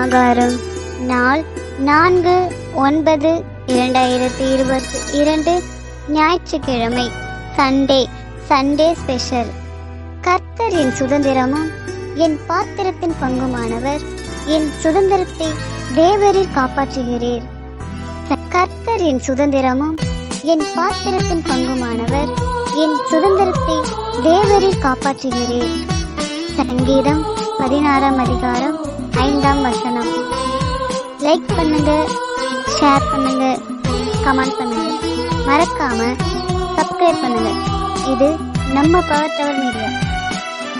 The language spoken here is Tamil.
ஆகாரம் நாள் நான்கு ஒன்பது இரண்டாயிரத்தி இருபத்தி இரண்டு ஞாயிற்றுக்கிழமை சண்டே சண்டே ஸ்பெஷல் கர்த்தர் என் சுதந்திரமும் என் பாத்திரத்தின் பங்குமானவர் என் சுதந்திரத்தை தேவரில் காப்பாற்றுகிறீர் கர்த்தர் என் சுதந்திரமும் என் பாத்திரத்தின் பங்குமானவர் என் சுதந்திரத்தை தேவரில் காப்பாற்றுகிறீர் சங்கீதம் பதினாறாம் அதிகாரம் ஐந்தாம் வசனம் லைக் பண்ணுங்க ஷேர் பண்ணுங்க கமெண்ட் பண்ணுங்க மறக்காம சப்ஸ்கிரைப் பண்ணுங்க இது நம்ம பவர் டவர் மீடியா